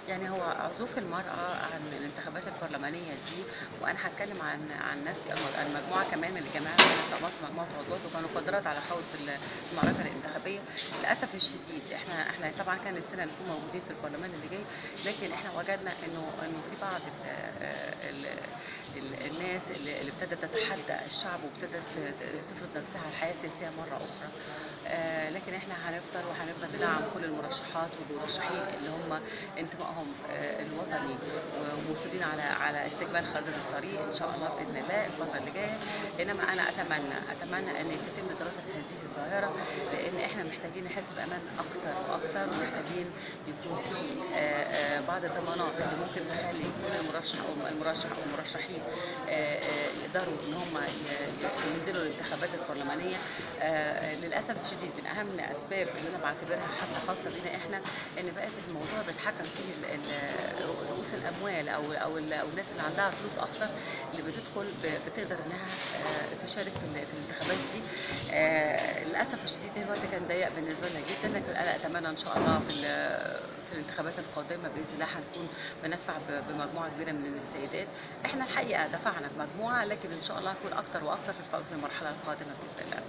يعني هو عزوف المرأة عن الانتخابات البرلمانية دي وأنا هتكلم عن عن نفسي أو عن مجموعة كمان من الجماعة اللي أنا مصر مجموعة عضوات وكانوا قدرات على خوض المعركة الانتخابية للأسف الشديد إحنا إحنا طبعا كان نفسنا نكون موجودين في البرلمان اللي جاي لكن إحنا وجدنا إنه إنه في بعض ال ال ال الناس اللي اللي ابتدت تتحدى الشعب وابتدت تفرض نفسها على الحياة السياسية مرة أخرى آه، لكن احنا هنفضل وهنفضل ندعم كل المرشحات والمرشحين اللي هم انتمائهم آه، الوطني ومصرين على على استكمال خريطه الطريق ان شاء الله باذن الله الفتره اللي جايه انما انا اتمنى اتمنى ان تتم دراسه هذه الظاهره لان احنا محتاجين نحس بامان اكتر واكتر ومحتاجين يكون في آه، آه، بعض الضمانات اللي ممكن تخلي كل المرشح او المرشح او المرشحين آه، آه، يقدروا ان هم ي- ي- ينزلوا الانتخابات البرلمانيه آه، للاسف الشديد من اهم اسباب اللي انا بعتبرها حتى خاصه بينا احنا ان بقت الموضوع بيتحكم فيه ال- ال- رؤوس الاموال او او ال- أو الناس اللي عندها فلوس اكتر اللي بتدخل ب- بتقدر انها آه، تشارك في ال- في الانتخابات دي آه، للاسف الشديد الوقت كان ضيق بالنسبه لنا جدا لكن انا اتمنى ان شاء الله في ال- في الانتخابات القادمه باذن الله هنكون بندفع ب- بمجموعه كبيره من السيدات احنا الحقيقه دفعنا بمجموعه لكن ان شاء الله هنكون اكتر واكتر في الف- في المرحله القادمه باذن الله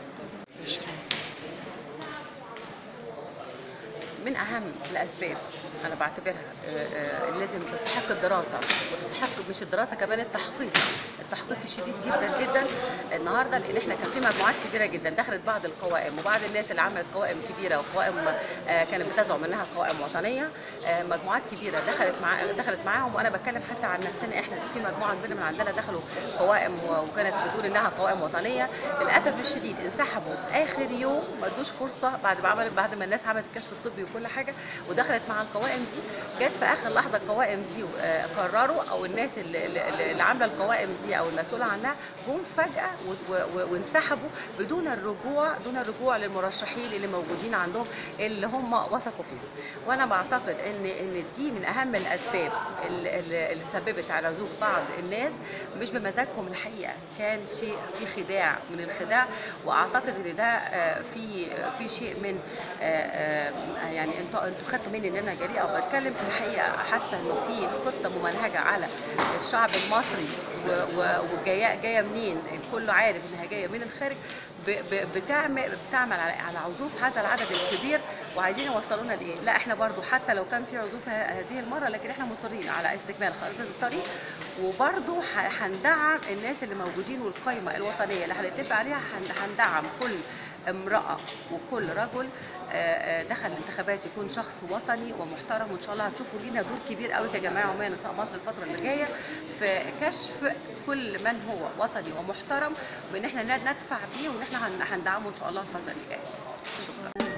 من اهم الاسباب انا بعتبرها آه، آه، اللي لازم تستحق الدراسه وتستحق مش الدراسه كمان التحقيق التحقيق الشديد جدا جدا النهارده لان احنا كان في مجموعات كبيره جدا دخلت بعض القوائم وبعض الناس اللي عملت قوائم كبيره وقوائم آه، كانت بتزعم انها قوائم وطنيه آه، مجموعات كبيره دخلت مع دخلت معاهم وانا بتكلم حتى عن نفسنا احنا في مجموعه كبيره من عندنا دخلوا قوائم و- وكانت بتقول انها قوائم وطنيه للاسف الشديد انسحبوا في اخر يوم ما ادوش فرصه بعد ما عملت بعد ما الناس عملت الكشف الطبي وكل حاجه ودخلت مع القوائم دي جت في اخر لحظه القوائم دي آه، قرروا او الناس اللي, اللي اللي عامله القوائم دي او المسؤوله عنها جم فجاه و- و- وانسحبوا بدون الرجوع دون الرجوع للمرشحين اللي موجودين عندهم اللي هم وثقوا فيهم وانا بعتقد ان ان دي من اهم الاسباب اللي, اللي اللي سببت على عزوف بعض الناس مش بمزاجهم الحقيقه كان شيء في خداع من الخداع واعتقد ان ده آه، في في شيء من آه، آه، يعني انتوا انتوا خدتوا مني ان انا جريئه وبتكلم الحقيقه حاسه انه في خطه ممنهجه على الشعب المصري و- و- وجايه جايه منين الكل عارف انها جايه من الخارج ب- ب- بتعمل بتعمل على على عزوف هذا العدد الكبير وعايزين يوصلونا لايه؟ لا احنا برضو حتى لو كان في عزوف ه- هذه المره لكن احنا مصرين على استكمال خريطه الطريق وبرضو ح- هندعم الناس اللي موجودين والقايمه الوطنيه اللي هنتفق عليها هن- هندعم كل امرأة وكل رجل آه، آه، دخل الانتخابات يكون شخص وطني ومحترم وان شاء الله هتشوفوا لينا دور كبير قوي كجماعه عموميه نساء مصر الفتره اللي جايه في كشف كل من هو وطني ومحترم وان احنا ندفع بيه وان احنا هن- هندعمه ان شاء الله الفتره اللي جايه شكرا